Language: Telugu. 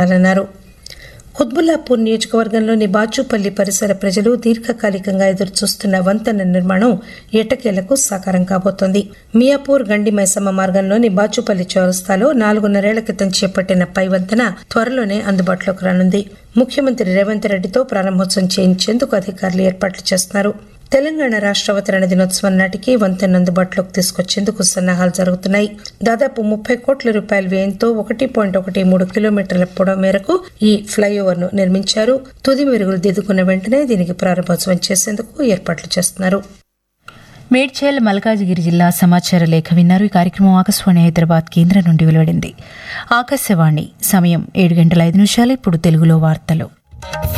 జరపాలన్నారు కుత్బుల్లాపూర్ నియోజకవర్గంలోని బాచుపల్లి పరిసర ప్రజలు దీర్ఘకాలికంగా ఎదురుచూస్తున్న వంతెన నిర్మాణం ఎటకేలకు సాకారం కాబోతోంది మియాపూర్ గండి మైసమ్మ మార్గంలోని బాచుపల్లి చౌరస్తాలో నాలుగున్నరేళ్ల క్రితం చేపట్టిన పై వంతెన త్వరలోనే అందుబాటులోకి రానుంది ముఖ్యమంత్రి రేవంత్ రెడ్డితో ప్రారంభోత్సవం చేయించేందుకు అధికారులు ఏర్పాట్లు చేస్తున్నారు తెలంగాణ రాష్ట్ర అవతరణ దినోత్సవం నాటికి వంతెన అందుబాటులోకి తీసుకొచ్చేందుకు సన్నాహాలు జరుగుతున్నాయి దాదాపు ముప్పై కోట్ల రూపాయల వ్యయంతో ఒకటి పాయింట్ ఒకటి మూడు కిలోమీటర్ల పొడవు మేరకు ఈ ఫ్లైఓవర్ ను నిర్మించారు తుది మెరుగులు దిద్దుకున్న వెంటనే దీనికి ప్రారంభోత్సవం చేసేందుకు ఏర్పాట్లు చేస్తున్నారు మేడ్చల్ మల్కాజిగిరి జిల్లా సమాచార లేఖ విన్నారు ఈ కార్యక్రమం ఆకాశవాణి హైదరాబాద్ కేంద్రం నుండి వెలువడింది ఆకాశవాణి సమయం ఏడు గంటల ఐదు నిమిషాలు ఇప్పుడు తెలుగులో వార్తలు